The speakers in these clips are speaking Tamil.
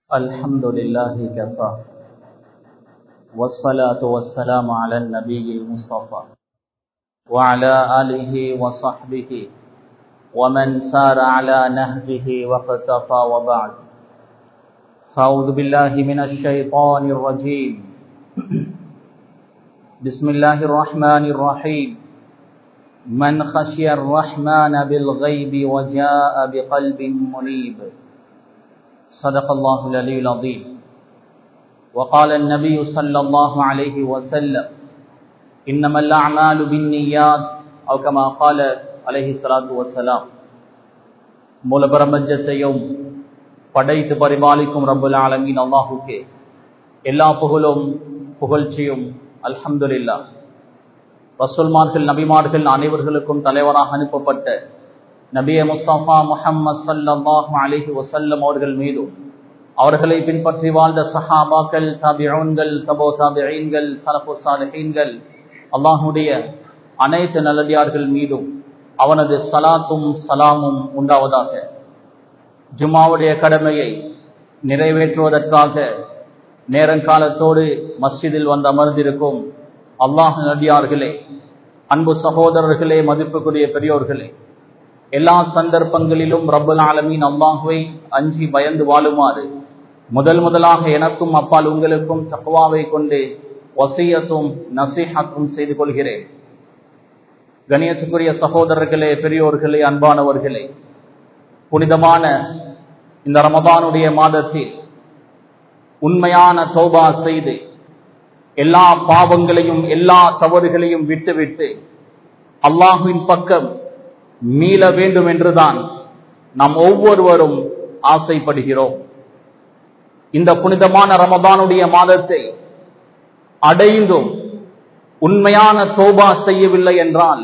الحمد لله كفى والصلاة والسلام على النبي المصطفى وعلى آله وصحبه ومن سار على نهجه واقتفى وبعد فأعوذ بالله من الشيطان الرجيم بسم الله الرحمن الرحيم من خشي الرحمن بالغيب وجاء بقلب منيب صدق الله العلي العظيم وقال النبي صلى الله عليه وسلم إنما الأعمال بالنيات أو كما قال عليه الصلاة والسلام மூல பிரபஞ்சத்தையும் படைத்து பரிபாலிக்கும் ரப்புல் ஆலமீன் அல்லாஹுக்கே எல்லா புகழும் புகழ்ச்சியும் அல்ஹம்துலில்லா ரசூல்மார்கள் நபிமார்கள் அனைவர்களுக்கும் தலைவராக அனுப்பப்பட்ட நபிய முஸ்தபா முஹம்மது சல்லாஹு அலிஹி வசல்லம் அவர்கள் மீதும் அவர்களை பின்பற்றி வாழ்ந்த சஹாபாக்கள் தாபியூன்கள் தபோ தாபியீன்கள் சலபு சாலஹீன்கள் அல்லாஹுடைய அனைத்து நல்லடியார்கள் மீதும் அவனது சலாத்தும் சலாமும் உண்டாவதாக ஜுமாவுடைய கடமையை நிறைவேற்றுவதற்காக நேரங்காலத்தோடு மஸ்ஜிதில் வந்து அமர்ந்திருக்கும் அல்லாஹ் நடிகார்களே அன்பு சகோதரர்களே மதிப்புக்குரிய பெரியோர்களே எல்லா சந்தர்ப்பங்களிலும் ரப்பல் ஆலமீன் அல்லாஹுவை அஞ்சி பயந்து வாழுமாறு முதல் முதலாக எனக்கும் அப்பால் உங்களுக்கும் தக்குவாவை கொண்டு வசியத்தும் நசீஹத்தும் செய்து கொள்கிறேன் கணியத்துக்குரிய சகோதரர்களே பெரியோர்களே அன்பானவர்களே புனிதமான இந்த ரமபானுடைய மாதத்தில் உண்மையான தௌபா செய்து எல்லா பாவங்களையும் எல்லா தவறுகளையும் விட்டுவிட்டு அல்லாஹுவின் பக்கம் மீள வேண்டும் என்றுதான் நாம் ஒவ்வொருவரும் ஆசைப்படுகிறோம் இந்த புனிதமான ரமபானுடைய மாதத்தை அடைந்தும் உண்மையான தோபா செய்யவில்லை என்றால்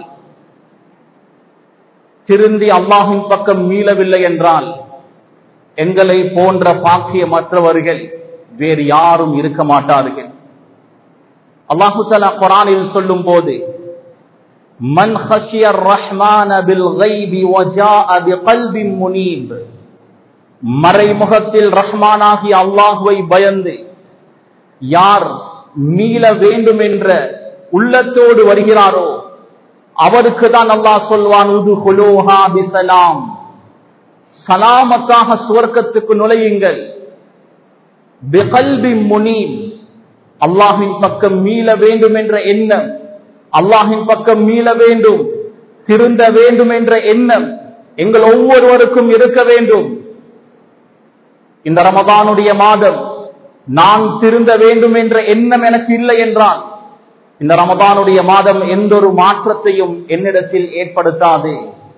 திருந்தி அல்லாஹின் பக்கம் மீளவில்லை என்றால் எங்களை போன்ற பாக்கியமற்றவர்கள் வேறு யாரும் இருக்க மாட்டார்கள் அல்லாஹு தலா குரானில் சொல்லும் போது மன் ஹஷியர் ரஹ்மான பில் கைபி வஜாஅ பிகல்பின் முனீப் மறைமுகத்தில் ரஹ்மானாகி அல்லாஹுவை பயந்து யார் மீள வேண்டும் என்ற உள்ளத்தோடு வருகிறாரோ அவருக்கு தான் அல்லாஹ் சொல்வான் உது ஹுலோஹா பிசலாம் சலாமத்தாக சுவர்க்கத்துக்கு நுழையுங்கள் பிகல்பி முனீப் அல்லாஹின் பக்கம் மீள வேண்டும் என்ற எண்ணம் அல்லாஹின் பக்கம் மீள வேண்டும் திருந்த வேண்டும் என்ற எண்ணம் எங்கள் ஒவ்வொருவருக்கும் இருக்க வேண்டும் இந்த ரமதானுடைய மாதம் நான் திருந்த வேண்டும் என்ற எண்ணம் எனக்கு இல்லை என்றால் இந்த ரமதானுடைய மாதம் எந்த ஒரு மாற்றத்தையும் என்னிடத்தில் ஏற்படுத்தாது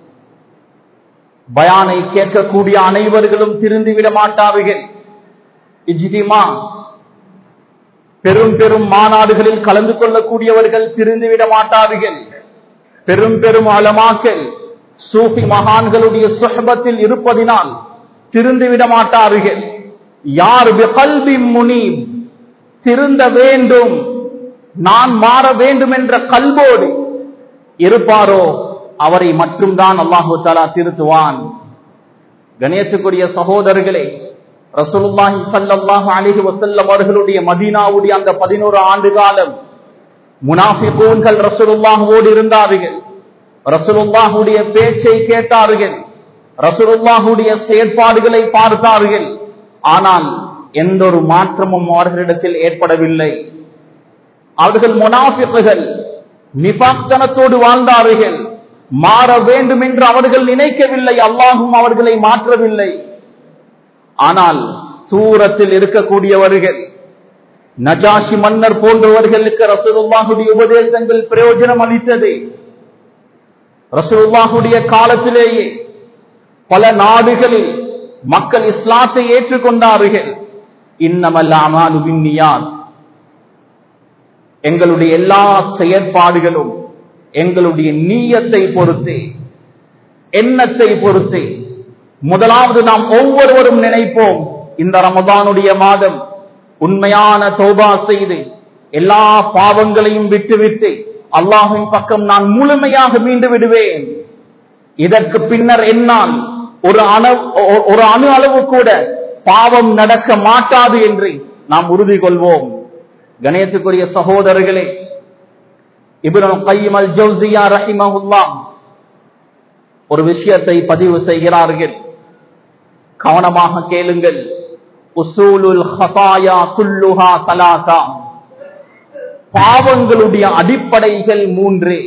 பயானை கேட்கக்கூடிய அனைவர்களும் திருந்திவிட மாட்டார்கள் இஜிதிமா பெரும் பெரும் மாநாடுகளில் கலந்து கொள்ளக்கூடியவர்கள் திருந்துவிட மாட்டார்கள் பெரும் பெரும் அலமாக்கள் சூஃபி மகான்களுடைய சுஹபத்தில் இருப்பதினால் திருந்துவிட மாட்டார்கள் யார் கல்வி முனி திருந்த வேண்டும் நான் மாற வேண்டும் என்ற கல்வோடு இருப்பாரோ அவரை மட்டும்தான் அல்லாஹு தாலா திருத்துவான் கணேசுக்குரிய சகோதரர்களே ரசூலுல்லாஹி ஸல்லல்லாஹு அலைஹி வஸல்லம் அவர்களுடைய மதீனாவுடைய அந்த 11 ஆண்டு காலம் முனாஃபிகூன்கள் ரசூலுல்லாஹுவோடு இருந்தார்கள் ரசூலுல்லாஹுடைய பேச்சை கேட்டார்கள் ரசூலுல்லாஹுடைய செயற்பாடுகளை பார்த்தார்கள் ஆனால் எந்த ஒரு மாற்றமும் அவர்களிடத்தில் ஏற்படவில்லை அவர்கள் முனாஃபிக்குகள் நிபாக்தனத்தோடு வாழ்ந்தார்கள் மாற வேண்டும் என்று அவர்கள் நினைக்கவில்லை அல்லாஹும் அவர்களை மாற்றவில்லை ஆனால் தூரத்தில் இருக்கக்கூடியவர்கள் நஜாஷி மன்னர் போன்றவர்களுக்கு ரசூலுல்லாஹுடைய உபதேசங்கள் பிரயோஜனம் அளித்தது ரசூலுல்லாஹுடைய காலத்திலேயே பல நாடுகளில் மக்கள் இஸ்லாத்தை ஏற்றுக்கொண்டார்கள் இன்னமல்லாமான் எங்களுடைய எல்லா செயற்பாடுகளும் எங்களுடைய நீயத்தை பொறுத்து எண்ணத்தை பொறுத்து முதலாவது நாம் ஒவ்வொருவரும் நினைப்போம் இந்த ரமதானுடைய மாதம் உண்மையான தௌபா செய்து எல்லா பாவங்களையும் விட்டுவிட்டு அல்லாஹின் பக்கம் நான் முழுமையாக மீண்டு விடுவேன் இதற்கு பின்னர் என்னால் ஒரு அணு ஒரு அணு அளவு கூட பாவம் நடக்க மாட்டாது என்று நாம் உறுதி கொள்வோம் கணேசக்குரிய சகோதரர்களே இப்ராஹிம் கையம் அல் ஜவுசியா ரஹிமஹுல்லா ஒரு விஷயத்தை பதிவு செய்கிறார்கள் கவனமாக கேளுங்கள் உசூலுல் ஹதாயா குல்லுஹா தலாசா பாவங்களுடைய அடிப்படைகள் மூன்று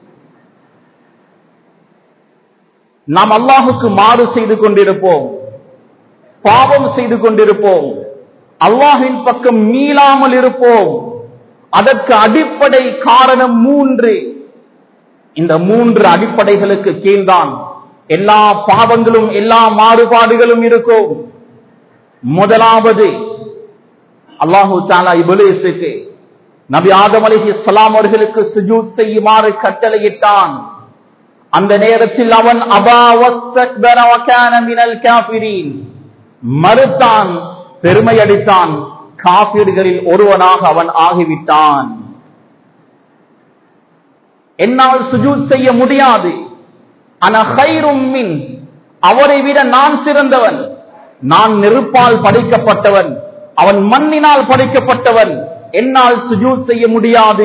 நாம் அல்லாஹுக்கு மாறு செய்து கொண்டிருப்போம் பாவம் செய்து கொண்டிருப்போம் அல்லாஹின் பக்கம் மீளாமல் இருப்போம் அதற்கு அடிப்படை காரணம் மூன்று இந்த மூன்று அடிப்படைகளுக்கு கீழ்தான் எல்லா பாவங்களும் எல்லா மாறுபாடுகளும் இருக்கும் முதலாவது அல்லாஹு தாலா இபுலேசுக்கு நபி ஆதம் அலி இஸ்லாம் அவர்களுக்கு சுஜூத் செய்யுமாறு கட்டளையிட்டான் அந்த நேரத்தில் அவன் மறுத்தான் பெருமை அடித்தான் காப்பீடுகளில் ஒருவனாக அவன் ஆகிவிட்டான் என்னால் சுஜூத் செய்ய முடியாது மின் அவரை விட நான் சிறந்தவன் நான் நெருப்பால் படைக்கப்பட்டவன் அவன் மண்ணினால் படைக்கப்பட்டவன் என்னால் சுஜூத் செய்ய முடியாது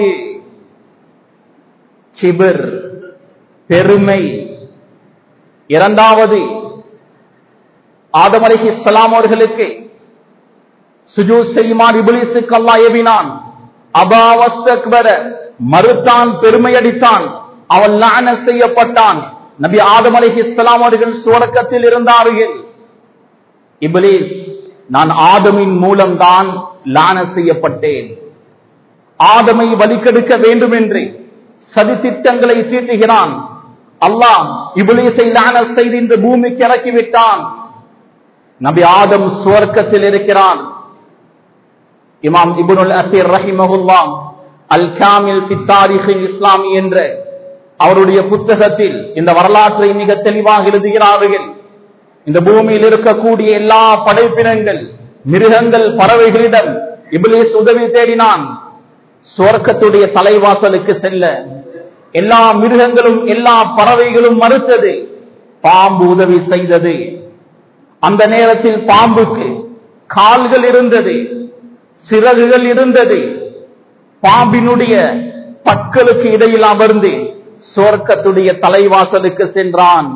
சிபிர் பெருமை இரண்டாவது ஆதம் அலிஹி இஸ்லாம் அவர்களுக்கு சுஜூ செய்யுமாறு இபிலிசுக்கு அல்லா ஏவினான் அபாவஸ்தக்பர மறுத்தான் பெருமையடித்தான் அவன் லான செய்யப்பட்டான் நபி ஆதம் அலிஹி இஸ்லாம் அவர்கள் சுவரக்கத்தில் இருந்தார்கள் இபிலிஸ் நான் ஆதமின் மூலம்தான் லான செய்யப்பட்டேன் ஆதமை வலிக்கெடுக்க வேண்டும் என்று சதி திட்டங்களை தீட்டுகிறான் அல்லாஹ் இபிலிசை லான செய்து இந்த பூமிக்கு இறக்கிவிட்டான் நபி ஆதம் சுவர்க்கத்தில் இருக்கிறான் இமாம் இபுனுல் அசீர் ரஹிமஹுல்லா அல் காமில் பித்தாரிஹில் இஸ்லாமி என்ற அவருடைய புத்தகத்தில் இந்த வரலாற்றை மிக தெளிவாக எழுதுகிறார்கள் இந்த பூமியில் இருக்கக்கூடிய எல்லா படைப்பினங்கள் மிருகங்கள் பறவைகளிடம் இபிலிஸ் உதவி தேடினான் சுவர்க்கத்துடைய தலைவாசலுக்கு செல்ல எல்லா மிருகங்களும் எல்லா பறவைகளும் மறுத்தது பாம்பு உதவி செய்தது அந்த நேரத்தில் பாம்புக்கு கால்கள் இருந்தது சிறகுகள் இருந்தது பாம்பினுடைய பற்களுக்கு இடையில் அமர்ந்து சுவர்க்கத்துடைய தலைவாசலுக்கு சென்றான்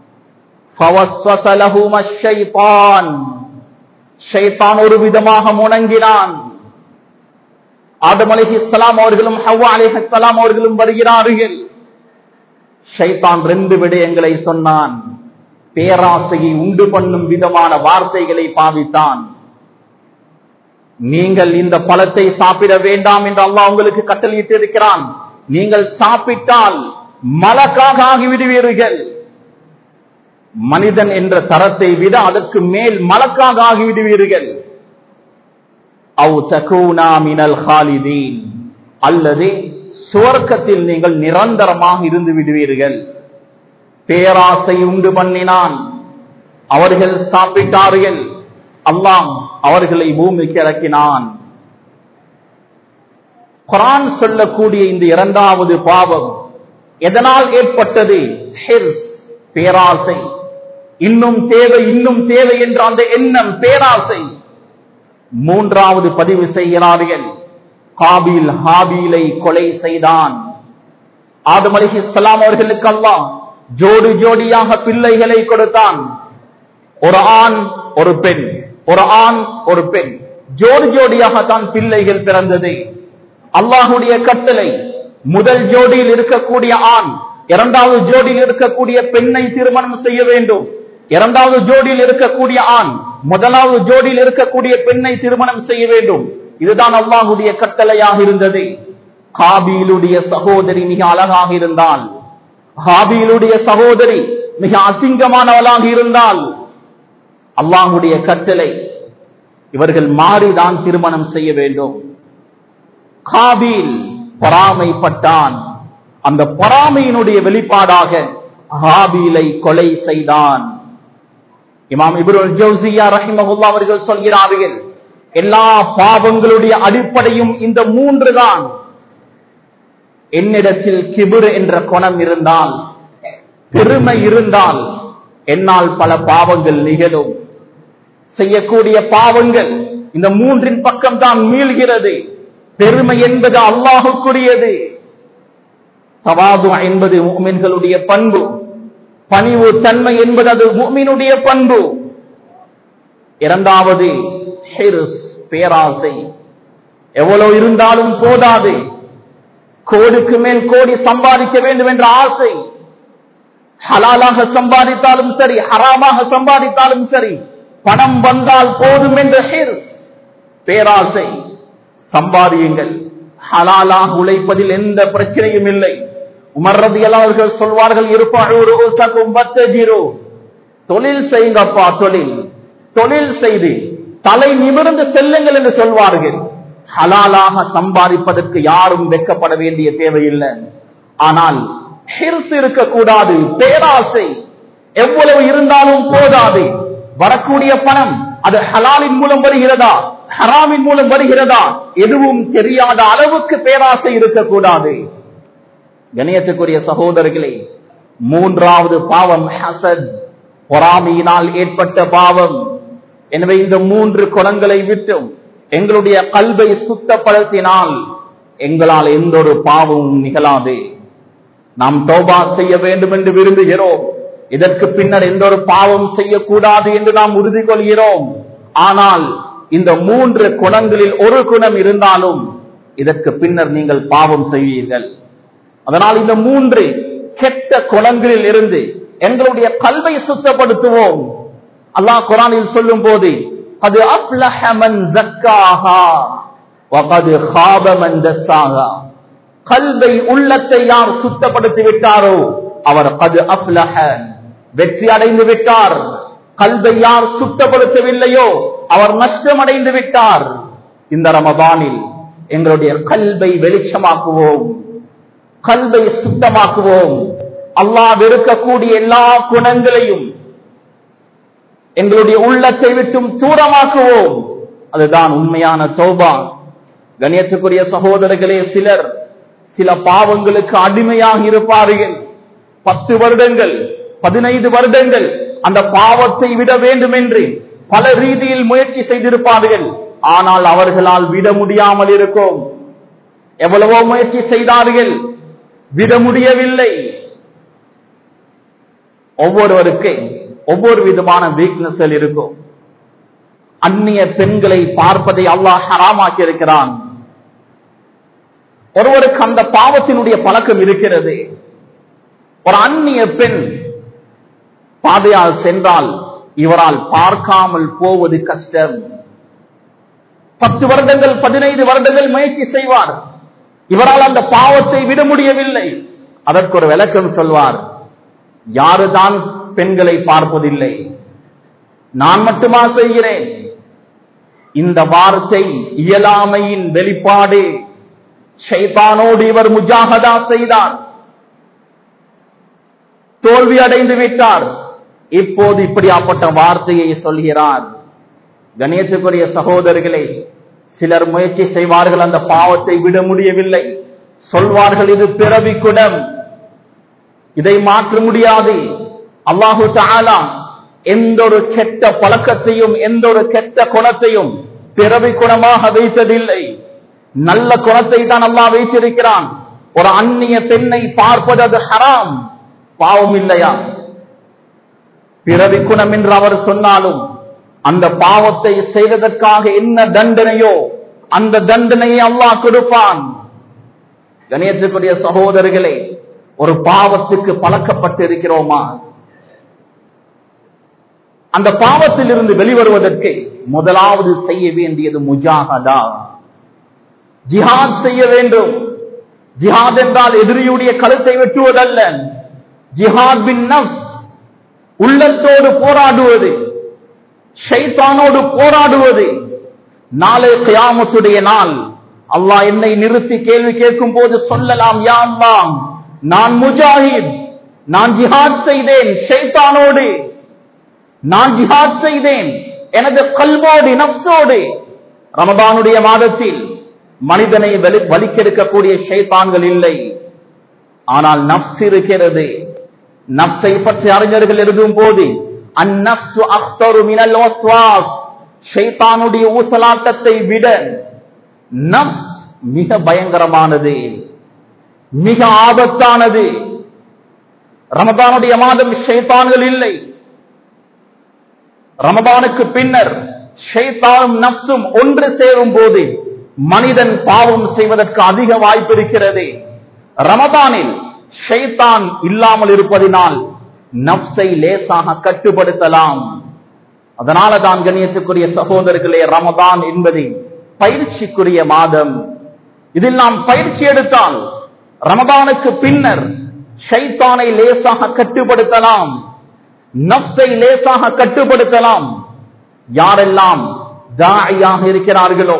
ஒரு விதமாக முணங்கினான் ஆதம் அலிஹி இஸ்லாம் அவர்களும் ஹவ்வா அலிஹி இஸ்லாம் அவர்களும் வருகிறார்கள் ஷைத்தான் ரெண்டு விடயங்களை சொன்னான் பேராசையை உண்டு பண்ணும் விதமான வார்த்தைகளை பாவித்தான் நீங்கள் இந்த பழத்தை சாப்பிட வேண்டாம் என்று அல்லாஹ் உங்களுக்கு கட்டளையிட்டு இருக்கிறான் நீங்கள் சாப்பிட்டால் மலக்காக ஆகிவிடுவீர்கள் மனிதன் என்ற தரத்தை விட அதற்கு மேல் மலக்காக ஆகிவிடுவீர்கள் அவு தகூனா மினல் ஹாலிதீன் அல்லது சுவர்க்கத்தில் நீங்கள் நிரந்தரமாக இருந்து விடுவீர்கள் பேராசை உண்டு பண்ணினான் அவர்கள் சாப்பிட்டார்கள் அல்லாம் அவர்களை பூமிக்கு இறக்கினான் குரான் சொல்லக்கூடிய இந்த இரண்டாவது பாவம் எதனால் ஏற்பட்டது ஹிர்ஸ் பேராசை இன்னும் தேவை இன்னும் தேவை என்ற அந்த எண்ணம் பேராசை மூன்றாவது பதிவு செய்கிறார்கள் காபில் ஹாபீலை கொலை செய்தான் ஆதம் அலிஹி இஸ்லாம் அவர்களுக்கு அல்லாஹ் ஜோடி ஜோடியாக பிள்ளைகளை கொடுத்தான் ஒரு ஆண் ஒரு பெண் ஒரு ஆண் ஒரு பெண் ஜோடி ஜோடியாக தான் பிள்ளைகள் பிறந்தது அல்லாஹுடைய கட்டளை முதல் ஜோடியில் இருக்கக்கூடிய ஆண் இரண்டாவது ஜோடியில் இருக்கக்கூடிய பெண்ணை திருமணம் செய்ய வேண்டும் இரண்டாவது ஜோடியில் இருக்கக்கூடிய ஆண் முதலாவது ஜோடியில் இருக்கக்கூடிய பெண்ணை திருமணம் செய்ய வேண்டும் இதுதான் அல்லாஹுடைய கட்டளையாக இருந்தது காபீலுடைய சகோதரி மிக அழகாக இருந்தால் ஹாபீலுடைய சகோதரி மிக அசிங்கமானவளாக இருந்தால் அல்லாஹுடைய கட்டளை இவர்கள் மாறிதான் திருமணம் செய்ய வேண்டும் காபீல் பொறாமைப்பட்டான் அந்த பொறாமையினுடைய வெளிப்பாடாக ஹாபீலை கொலை செய்தான் இமாம் இப்ருல் ஜவுசியா ரஹிமஹுல்லா அவர்கள் சொல்கிறார்கள் எல்லா பாவங்களுடைய அடிப்படையும் இந்த மூன்று தான் என்னிடத்தில் கிபுர் என்ற குணம் இருந்தால் பெருமை இருந்தால் என்னால் பல பாவங்கள் நிகழும் செய்யக்கூடிய பாவங்கள் இந்த மூன்றின் பக்கம் தான் மீள்கிறது பெருமை என்பது அல்லாஹுக்குரியது தவாது என்பது முக்மின்களுடைய பண்பு பணிவு தன்மை என்பது அது முக்மினுடைய பண்பு இரண்டாவது ஹிர்ஸ் பேராசை எவ்வளவு இருந்தாலும் போதாது கோடிக்கு மேல் கோடி சம்பாதிக்க வேண்டும் என்ற ஆசை ஹலாலாக சம்பாதித்தாலும் சரி ஹராமாக சம்பாதித்தாலும் சரி பணம் வந்தால் போதும் என்ற ஹிர்ஸ் பேராசை சம்பாதியுங்கள் ஹலாலாக உழைப்பதில் எந்த பிரச்சனையும் இல்லை உமர்றது அவர்கள் சொல்வார்கள் இருப்பாரு தொழில் செய்யுங்கப்பா தொழில் தொழில் செய்து தலை நிமிர்ந்து செல்லுங்கள் என்று சொல்வார்கள் ஹலாலாக சம்பாதிப்பதற்கு யாரும் வெக்கப்பட வேண்டிய தேவையில்லை ஆனால் ஹிர்ஸ் இருக்கக்கூடாது பேராசை எவ்வளவு இருந்தாலும் போதாது வரக்கூடிய பணம் அது ஹலாலின் மூலம் வருகிறதா ஹராமின் மூலம் வருகிறதா எதுவும் தெரியாத அளவுக்கு பேராசை இருக்கக்கூடாது கணியத்துக்குரிய சகோதரர்களே மூன்றாவது பாவம் ஹசத் பொறாமையினால் ஏற்பட்ட பாவம் எனவே இந்த மூன்று குணங்களை விட்டும் எங்களுடைய கல்வை சுத்தப்படுத்தினால் எங்களால் எந்த ஒரு பாவமும் நிகழாது நாம் தோபா செய்ய வேண்டும் என்று விரும்புகிறோம் இதற்கு பின்னர் எந்த ஒரு பாவம் செய்யக்கூடாது என்று நாம் உறுதி கொள்கிறோம் ஆனால் இந்த மூன்று குணங்களில் ஒரு குணம் இருந்தாலும் இதற்கு பின்னர் நீங்கள் பாவம் செய்வீர்கள் அதனால் இந்த மூன்று கெட்ட குணங்களில் இருந்து எங்களுடைய கல்வை சுத்தப்படுத்துவோம் அல்லாஹ் குரானில் சொல்லும் போது அது அப்லஹமன் கல்வை உள்ளத்தை யார் சுத்தப்படுத்தி விட்டாரோ அவர் அது அப்லஹ வெற்றி அடைந்து விட்டார் கல்வை யார் சுத்தப்படுத்தவில்லையோ அவர் நஷ்டம் அடைந்து விட்டார் இந்த ரமதானில் எங்களுடைய கல்வை வெளிச்சமாக்குவோம் கல்வை சுத்தமாக்குவோம் அல்லாஹ் வெறுக்கக்கூடிய எல்லா குணங்களையும் எங்களுடைய உள்ளத்தை விட்டும் தூரமாக்குவோம் அதுதான் உண்மையான சௌபா கணேசக்குரிய சகோதரர்களே சிலர் சில பாவங்களுக்கு அடிமையாக இருப்பார்கள் பத்து வருடங்கள் பதினைந்து வருடங்கள் அந்த பாவத்தை விட வேண்டும் என்று பல ரீதியில் முயற்சி செய்திருப்பார்கள் ஆனால் அவர்களால் விட முடியாமல் இருக்கும் எவ்வளவோ முயற்சி செய்தார்கள் விட முடியவில்லை ஒவ்வொருவருக்கு ஒவ்வொரு விதமான வீக்னஸ் இருக்கும் அந்நிய பெண்களை பார்ப்பதை அல்லாஹ் ஹராமாக்கி இருக்கிறான் ஒருவருக்கு அந்த பாவத்தினுடைய பழக்கம் இருக்கிறது ஒரு அந்நிய பெண் பாதையால் சென்றால் இவரால் பார்க்காமல் போவது கஷ்டம் பத்து வருடங்கள் பதினைந்து வருடங்கள் முயற்சி செய்வார் இவரால் அந்த பாவத்தை விட முடியவில்லை அதற்கு ஒரு விளக்கம் சொல்வார் யாருதான் பெண்களை பார்ப்பதில்லை நான் மட்டுமா செய்கிறேன் இந்த வார்த்தை இயலாமையின் வெளிப்பாடு ஷைத்தானோடு இவர் முஜாகதா செய்தார் தோல்வி அடைந்து விட்டார் இப்போது இப்படியாப்பட்ட வார்த்தையை சொல்கிறார் கணேசக்குரிய சகோதரர்களே சிலர் முயற்சி செய்வார்கள் அந்த பாவத்தை விட முடியவில்லை சொல்வார்கள் இது பிறவி குடம் இதை மாற்ற முடியாது அல்லாஹு தாலா எந்த ஒரு கெட்ட பழக்கத்தையும் எந்த ஒரு கெட்ட குணத்தையும் பிறவி குணமாக வைத்ததில்லை நல்ல குணத்தை தான் அல்லாஹ் வைத்திருக்கிறான் ஒரு அந்நிய பெண்ணை பார்ப்பது அது ஹராம் பாவம் இல்லையா பிறவி குணம் என்று அவர் சொன்னாலும் அந்த பாவத்தை செய்வதற்காக என்ன தண்டனையோ அந்த தண்டனையை அல்லாஹ் கொடுப்பான் கணேசக்குரிய சகோதரர்களே ஒரு பாவத்துக்கு பழக்கப்பட்டு இருக்கிறோமா அந்த பாவத்தில் இருந்து வெளிவருவதற்கு முதலாவது செய்ய வேண்டியது முஜாகதா ஜிஹாத் செய்ய வேண்டும் ஜிஹாத் என்றால் எதிரியுடைய கழுத்தை வெட்டுவதல்ல ஜிஹாத் பின் நப்ஸ் உள்ளத்தோடு போராடுவது ஷைத்தானோடு போராடுவது நாளை கியாமத்துடைய நாள் அல்லாஹ் என்னை நிறுத்தி கேள்வி கேட்கும் போது சொல்லலாம் யாம் நான் முஜாஹித் நான் ஜிஹாத் செய்தேன் ஷைத்தானோடு நான் ஜிஹாத் செய்தேன் எனது கல்வோடு நப்சோடு ரமதானுடைய மாதத்தில் மனிதனை வலிக்கெடுக்கக்கூடிய ஷைத்தான்கள் இல்லை ஆனால் நப்ஸ் இருக்கிறது நப்சை பற்றி அறிஞர்கள் எழுதும் போது அந்நப்சு அக்தரு மினல் வஸ்வாஸ் ஷைத்தானுடைய ஊசலாட்டத்தை விட நப்ஸ் மிக பயங்கரமானது மிக ஆபத்தானது ரமதானுடைய மாதம் ஷைத்தான்கள் இல்லை ரமதானுக்கு பின்னர் ஷைத்தானும் நப்சும் ஒன்று சேரும் போது மனிதன் பாவம் செய்வதற்கு அதிக வாய்ப்பு இருக்கிறது ரமதானில் ஷைத்தான் இல்லாமல் இருப்பதினால் நப்சை லேசாக கட்டுப்படுத்தலாம் அதனால தான் கண்ணியத்துக்குரிய சகோதரர்களே ரமதான் என்பது பயிற்சிக்குரிய மாதம் இதில் நாம் பயிற்சி எடுத்தால் ரமதானுக்கு பின்னர் ஷைத்தானை லேசாக கட்டுப்படுத்தலாம் நப்சை லேசாக கட்டுப்படுத்தலாம் யாரெல்லாம் தாயாக இருக்கிறார்களோ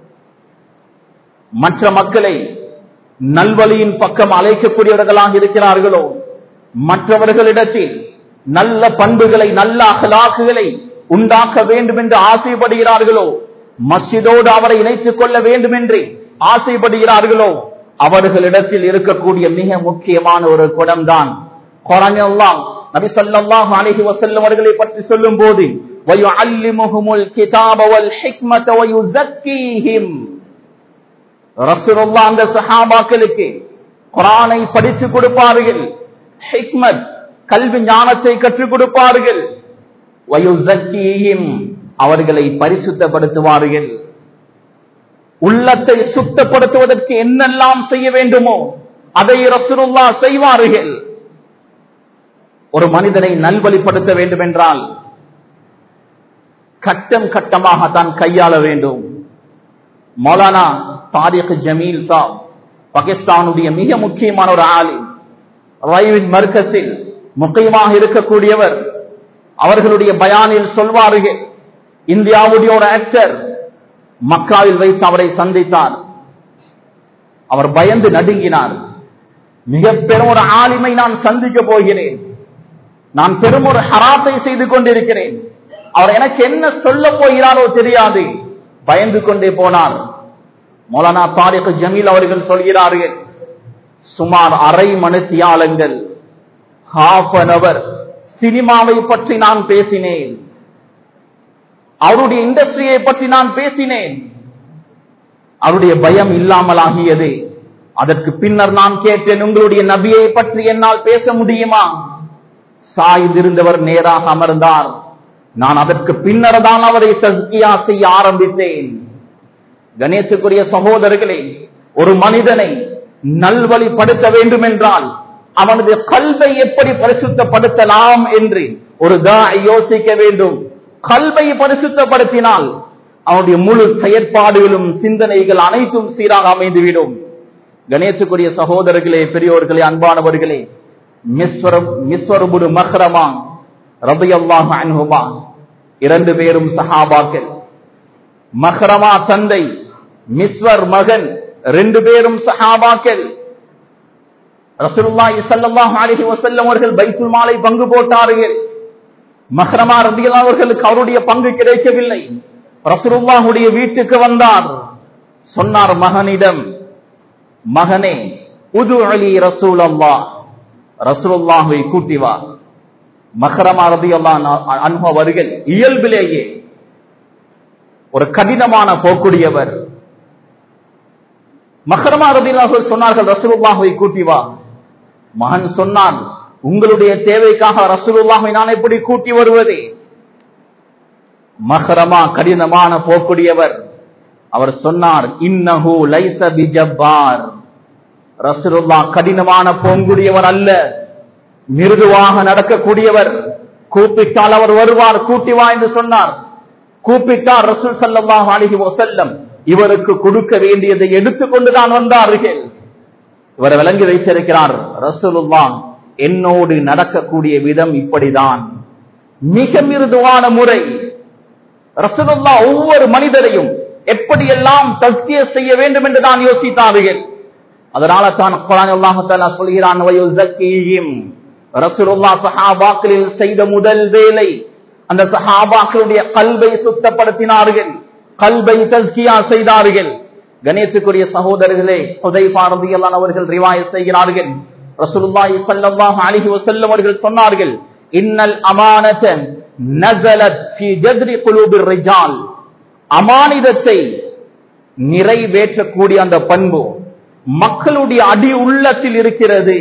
மற்ற மக்களை நல்வழியின் பக்கம் அழைக்கக்கூடியவர்களாக இருக்கிறார்களோ மற்றவர்களிடத்தில் நல்ல பண்புகளை நல்ல அகலாக்குகளை உண்டாக்க வேண்டும் என்று ஆசைப்படுகிறார்களோ மஸ்ஜிதோடு அவரை இணைத்துக் கொள்ள வேண்டும் என்று ஆசைப்படுகிறார்களோ அவர்களிடத்தில் இருக்கக்கூடிய மிக முக்கியமான ஒரு குணம்தான் குரானெல்லாம் நபி ஸல்லல்லாஹு அலைஹி வஸல்லம் அவர்களை பற்றி சொல்லும் போது வயுஅல்லிமுஹுமுல் கிதாப வல் ஹிக்மத வயுஸக்கீஹிம் ரசூலுல்லாஹ் அந்த சஹாபாக்களுக்கு குர்ஆனை படித்து கொடுப்பார்கள் ஹிக்மத் கல்வி ஞானத்தை கற்றுக் கொடுப்பார்கள் வயுஸக்கீஹிம் அவர்களை பரிசுத்தப்படுத்துவார்கள் உள்ளத்தை சுத்தப்படுத்துவதற்கு என்னெல்லாம் செய்ய வேண்டுமோ அதை ரசூலுல்லா செய்வார்கள் ஒரு மனிதனை நல்வழிப்படுத்த வேண்டும் என்றால் கட்டம் கட்டமாக தான் கையாள வேண்டும் மௌலானா தாரிக் ஜமீல் சாப் பாகிஸ்தானுடைய மிக முக்கியமான ஒரு ஆளி ரயிவின் மர்க்கஸில் முக்கியமாக இருக்கக்கூடியவர் அவர்களுடைய பயானில் சொல்வார்கள் இந்தியாவுடைய ஒரு ஆக்டர் மக்காவில் வைத்து அவரை சந்தித்தார் அவர் பயந்து நடுங்கினார் மிக பெரும் ஒரு ஆளுமை நான் சந்திக்க போகிறேன் நான் பெரும் ஒரு ஹராத்தை செய்து கொண்டிருக்கிறேன் அவர் எனக்கு என்ன சொல்ல போகிறாரோ தெரியாது பயந்து கொண்டே போனார் மௌலானா தாரிக் ஜமீல் அவர்கள் சொல்கிறார்கள் சுமார் அரை மணித்தியாலங்கள் ஹாஃப் அன் அவர் சினிமாவை பற்றி நான் பேசினேன் அவருடைய இண்டஸ்ட்ரியை பற்றி நான் பேசினேன் அவருடைய பயம் இல்லாமல் ஆகியது அதற்கு பின்னர் நான் கேட்டேன் உங்களுடைய நபியை பற்றி என்னால் பேச முடியுமா சாய்ந்திருந்தவர் நேராக அமர்ந்தார் நான் அதற்கு பின்னர் தான் அவரை தஸ்கியா செய்ய ஆரம்பித்தேன் கணேசுக்குரிய சகோதரர்களே ஒரு மனிதனை நல்வழிப்படுத்த வேண்டும் என்றால் அவனது கல்வை எப்படி பரிசுத்தப்படுத்தலாம் என்று ஒரு தா யோசிக்க வேண்டும் கல்வை பரிசுத்தப்படுத்தினால் அவனுடைய முழு செயற்பாடுகளும் சிந்தனைகள் அனைத்தும் சீராக அமைந்துவிடும் கணேசுக்குரிய சகோதரர்களே பெரியோர்களே அன்பானவர்களே மிஸ்வரம் மிஸ்வரபுடு மஹ்ரமா ரபியல்லாஹு அன்ஹுமா இரண்டு பேரும் சஹாபாக்கள் மஹ்ரமா தந்தை மிஸ்வர் மகன் ரெண்டு பேரும் சஹாபாக்கள் ரசூலுல்லாஹி ஸல்லல்லாஹு அலைஹி வஸல்லம் அவர்கள் பைத்துல் மாலை பங்கு போட்டார்கள் மஹ்ரமா ரபியல்லாஹு அவர்களுக்கு அவருடைய பங்கு கிடைக்கவில்லை ரசூலுல்லாஹுடைய வீட்டுக்கு வந்தார் சொன்னார் மகனிடம் மகனே உது அலி ரசூல் அல்லா ரசூலுல்லாஹுவை கூட்டி வா மஹரமா ரபியல்லாஹு அன்ஹு அவர்கள் இயல்பிலேயே ஒரு கடினமான போக்குடையவர் மஹரமா ரபியல்லாஹு சொன்னார்கள் ரசூலுல்லாஹுவை கூட்டி வா மகன் சொன்னான் உங்களுடைய தேவைக்காக ரசூலுல்லாஹை நான் எப்படி கூட்டி வருவது மஹரமா கடினமான போக்குடையவர் அவர் சொன்னார் இன்னஹு லைச பிஜப்பார் ரசூலுல்லாஹ் கடினமான போங்குடையவர் அல்ல மிருதுவாக நடக்கக்கூடியவர் கூப்பிட்டால் அவர் வருவார் கூட்டி வா என்று சொன்னார் கூப்பிட்டார் ரசூல் ஸல்லல்லாஹு அலைஹி வஸல்லம் இவருக்கு கொடுக்க வேண்டியதை எடுத்துக்கொண்டுதான் வந்தார்கள் இவர் விளங்கி வைத்திருக்கிறார் ரசூலுல்லாஹ் என்னோடு நடக்கக்கூடிய விதம் இப்படிதான் மிக மிருதுவான முறை ரசூலுல்லா ஒவ்வொரு மனிதரையும் எப்படியெல்லாம் தஸ்கிய செய்ய வேண்டும் என்று தான் யோசித்தார்கள் அதனால தான் குரான் அல்லாஹ் தஆலா சொல்கிறான் வயுஸக்கீஹிம் ரசூலுல்லா சஹாபாக்களில் செய்த முதல் வேலை அந்த சஹாபாக்களுடைய கல்வை சுத்தப்படுத்தினார்கள் கல்வை தஸ்கியா செய்தார்கள் கணேசுக்குரிய சகோதரர்களே ஹுதைஃபா ரலியல்லாஹு அவர்கள் ரிவாயத் செய்கிறார்கள் ரசூலுல்லாஹி ஸல்லல்லாஹு அலைஹி வஸல்லம் அவர்கள் சொன்னார்கள் இன்னல் அமானத நஸலத் ஃபீ ஜத்ரி குலூபிர் ரிஜால் அமானிதத்தை நிறைவேற்றக்கூடிய அந்த பண்பு மக்களுடைய அடி உள்ளத்தில் இருக்கிறது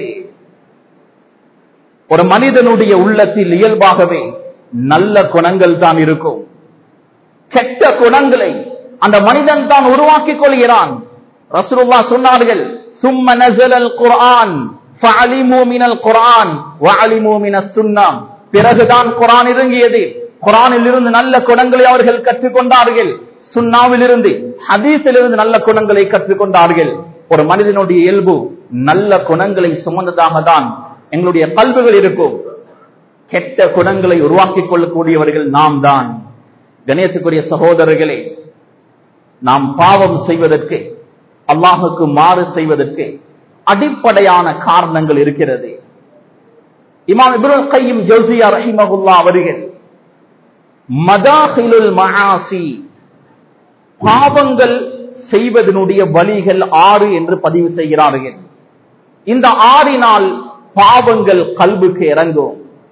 ஒரு மனிதனுடைய உள்ளத்தில் இயல்பாகவே நல்ல குணங்கள் தான் இருக்கும் கெட்ட குணங்களை அந்த மனிதன் தான் உருவாக்கிக் கொள்கிறான் ரசூலுல்லாஹ் சொன்னார்கள் சும்ம நஸலல் குர்ஆன் ஃபஅலிமு மினல் குர்ஆன் வஅலிமு மினஸ் சுன்னah பிறகுதான் குர்ஆன் இறங்கியது குர்ஆனில் இருந்து நல்ல குணங்களை அவர்கள் கற்றுக்கொண்டார்கள் சுன்னாவில் இருந்து ஹதீஸில் இருந்து நல்ல குணங்களை கற்றுக்கொண்டார்கள் ஒரு மனிதனுடைய இயல்பு நல்ல குணங்களை சுமந்ததாக தான் எங்களுடைய கல்விகள் இருக்கும் கெட்ட குணங்களை உருவாக்கிக் கொள்ளக்கூடியவர்கள் நாம் தான் கணேசக்குரிய சகோதரர்களே நாம் பாவம் செய்வதற்கு அல்லாஹுக்கு மாறு செய்வதற்கு அடிப்படையான காரணங்கள் இருக்கிறது இமாம் இப்ராஹிம் கையும் ஜோசியா ரஹிமகுல்லா அவர்கள் மதாஹிலுல் மகாசி பாவங்கள் செய்வதனுடைய வழிகள் ஆறு என்று பதிவு செய்கிறார்கள் இந்த ஆறினால் பாவங்கள் கல்புக்கு இறங்கும்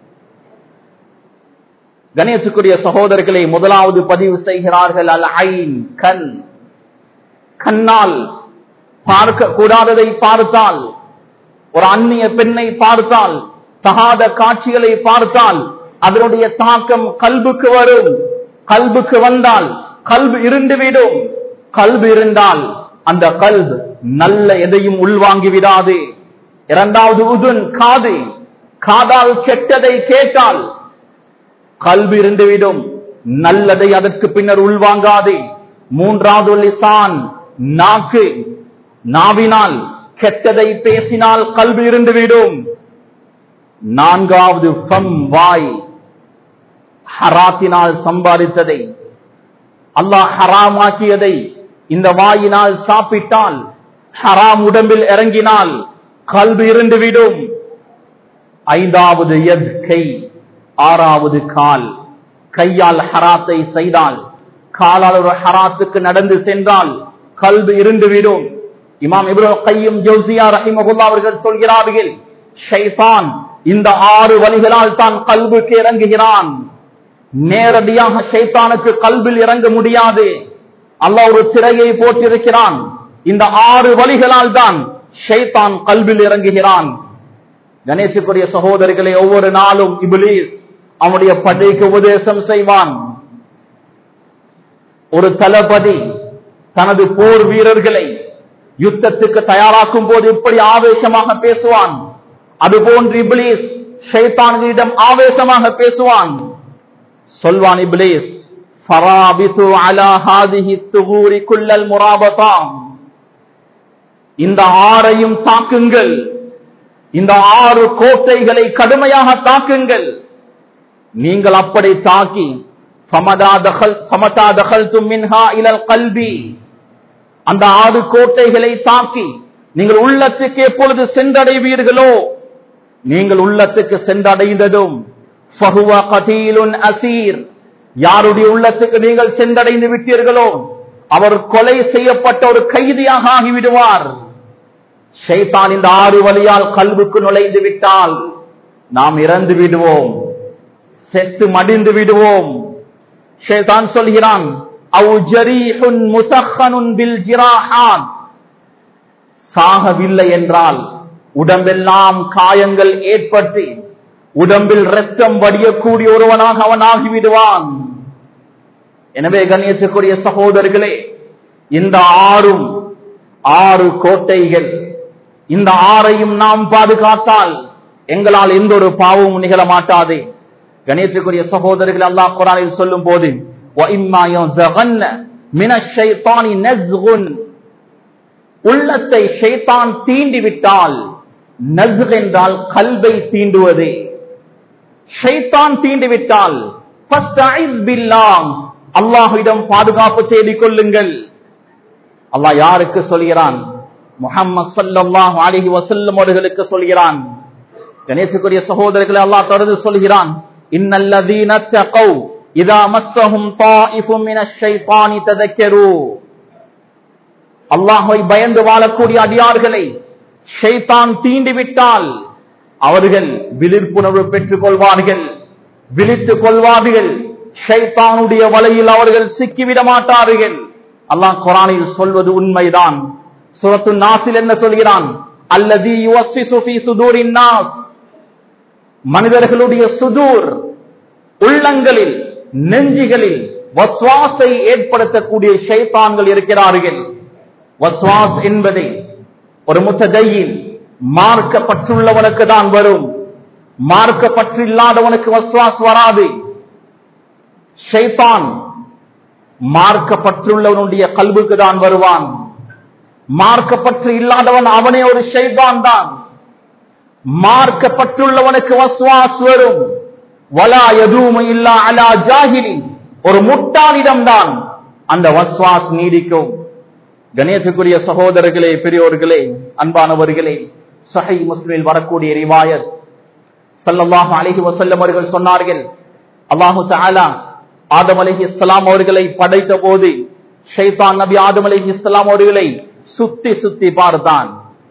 கணேசுக்குரிய சகோதரர்களை முதலாவது பதிவு செய்கிறார்கள் அல் ஐன் கண் கண்ணால் பார்க்க கூடாததை பார்த்தால் ஒரு அந்நிய பெண்ணை பார்த்தால் தகாத காட்சிகளை பார்த்தால் அதனுடைய தாக்கம் கல்புக்கு வரும் கல்புக்கு வந்தால் கல்பு இருந்துவிடும் கல்பு இருந்தால் அந்த கல்பு நல்ல எதையும் உள்வாங்கி விடாது இரண்டாவது உதுன் காது காதால் கெட்டதை கேட்டால் கல்வி இருந்துவிடும் நல்லதை அதற்கு பின்னர் உள்வாங்காது மூன்றாவது லிசான் நாக்கு நாவினால் கெட்டதை பேசினால் கல்வி இருந்துவிடும் நான்காவது ஃபம் வாய் ஹராத்தினால் சம்பாதித்ததை அல்லாஹ் ஹராமாக்கியதை இந்த வாயினால் சாப்பிட்டால் ஹராம் உடம்பில் இறங்கினால் கல்வி இருந்துவிடும் ஐந்தாவது எத் கை ஆறாவது கால் கையால் ஹராத்தை செய்தால் காலால் ஒரு ஹராத்துக்கு நடந்து சென்றால் கல்வி இருந்துவிடும் இமாம் இப்ராஹிம் கையும் ஜோசியா ரஹிமகுல்லா அவர்கள் சொல்கிறார்கள் ஷைதான் இந்த ஆறு வழிகளால் தான் கல்விக்கு இறங்குகிறான் நேரடியாக ஷைத்தானுக்கு கல்வில் இறங்க முடியாது அல்லாஹ் ஒரு சிறையை போட்டிருக்கிறான் இந்த ஆறு வழிகளால் தான் ஷைத்தான் கல்வில் இறங்குகிறான் கணேசுக்குரிய சகோதரிகளை ஒவ்வொரு நாளும் இபிலீஸ் அவனுடைய படைக்கு உபதேசம் செய்வான் ஒரு தளபதி தனது போர் வீரர்களை யுத்தத்துக்கு தயாராக்கும் போது இப்படி ஆவேசமாக பேசுவான் அதுபோன்று இபிலீஸ் ஷைத்தான்களிடம் ஆவேசமாக பேசுவான் சொல்வான் இபிலீஸ் ஃபராபிது அலா ஹாதிஹி துகூரி குல்லல் முராபதாம் இந்த ஆறையும் தாக்குங்கள் இந்த ஆறு கோட்டைகளை கடுமையாக தாக்குங்கள் நீங்கள் அப்படி தாக்கி கல்வி அந்த ஆறு கோட்டைகளை தாக்கி நீங்கள் உள்ளத்துக்கு எப்பொழுது சென்றடைவீர்களோ நீங்கள் உள்ளத்துக்கு சென்றடைந்ததும் அசீர் யாருடைய உள்ளத்துக்கு நீங்கள் சென்றடைந்து விட்டீர்களோ அவர் கொலை செய்யப்பட்ட ஒரு கைதியாக ஆகிவிடுவார் ஷைத்தான் இந்த ஆறு வழியால் கல்வுக்கு நுழைந்து விட்டால் நாம் இறந்து விடுவோம் செத்து மடிந்து விடுவோம் ஷைத்தான் சொல்கிறான் சாகவில்லை என்றால் உடம்பெல்லாம் காயங்கள் ஏற்பட்டு உடம்பில் ரத்தம் வடியக்கூடிய ஒருவனாக அவன் ஆகிவிடுவான் எனவே கண்ணியத்துக்குரிய சகோதரர்களே இந்த ஆறும் ஆறு கோட்டைகள் இந்த ஆறையும் நாம் பாதுகாத்தால் எங்களால் எந்த ஒரு பாவமும் நிகழ மாட்டாது கணேசக்குரிய சகோதரர்கள் அல்லாஹ் குரானில் சொல்லும் போது உள்ளத்தை ஷைத்தான் தீண்டி விட்டால் நஸ்க் என்றால் கல்வை தீண்டுவது ஷைத்தான் தீண்டி விட்டால் அல்லாஹுவிடம் பாதுகாப்பு தேடிக் கொள்ளுங்கள் அல்லாஹ் யாருக்கு சொல்கிறான் முகம்மது சல்லாஹ் அலிஹி வசல்லம் அவர்களுக்கு சொல்கிறான் கணேசுக்குரிய சகோதரர்களை அல்லாஹ் தொடர்ந்து சொல்கிறான் இன்னல்லதீன தகவ் இதா மஸ்ஸஹும் தாயிஃபும் மினஷ் ஷைத்தானி ததக்கரு அல்லாஹ்வை பயந்து வாழக்கூடிய அடியார்களை ஷைத்தான் தீண்டி விட்டால் அவர்கள் விழிப்புணர்வு பெற்றுக் கொள்வார்கள் விழித்துக் கொள்வார்கள் ஷைத்தானுடைய வலையில் அவர்கள் சிக்கிவிட மாட்டார்கள் அல்லாஹ் குரானில் சொல்வது உண்மைதான் சுரத்து நாசில் என்ன சொல்கிறான் அல்லது சுதூரின் நாஸ் மனிதர்களுடைய சுதூர் உள்ளங்களில் நெஞ்சுகளில் வஸ்வாசை ஏற்படுத்தக்கூடிய ஷைத்தான்கள் இருக்கிறார்கள் வஸ்வாஸ் என்பதை ஒரு முத்ததையில் மார்க்கப்பட்டுள்ளவனுக்கு தான் வரும் மார்க்கப்பற்று இல்லாதவனுக்கு வஸ்வாஸ் வராது ஷைத்தான் மார்க்கப்பட்டுள்ளவனுடைய கல்வுக்கு தான் வருவான் மார்க்கப்பற்று இல்லாதவன் அவனே ஒரு ஷைத்தான் தான் மார்க்கப்பட்டுள்ளவனுக்கு வஸ்வாஸ் வரும் வலா எதுவும் இல்லா அலா ஜாகிலின் ஒரு முட்டாளிடம் தான் அந்த வஸ்வாஸ் நீடிக்கும் கணேசக்குரிய சகோதரர்களே பெரியோர்களே அன்பானவர்களே சஹை முஸ்லிமில் வரக்கூடிய ரிவாயத் சல்லல்லாஹு அலைஹி வஸல்லம் அவர்கள் சொன்னார்கள் அல்லாஹு தஆலா ஆதம் அலைஹிஸ்ஸலாம் அவர்களை படைத்த போது ஷைத்தான் நபி ஆதம் அலைஹிஸ்ஸலாம் அவர்களை சுத்தி சுத்தி பார்த்தான்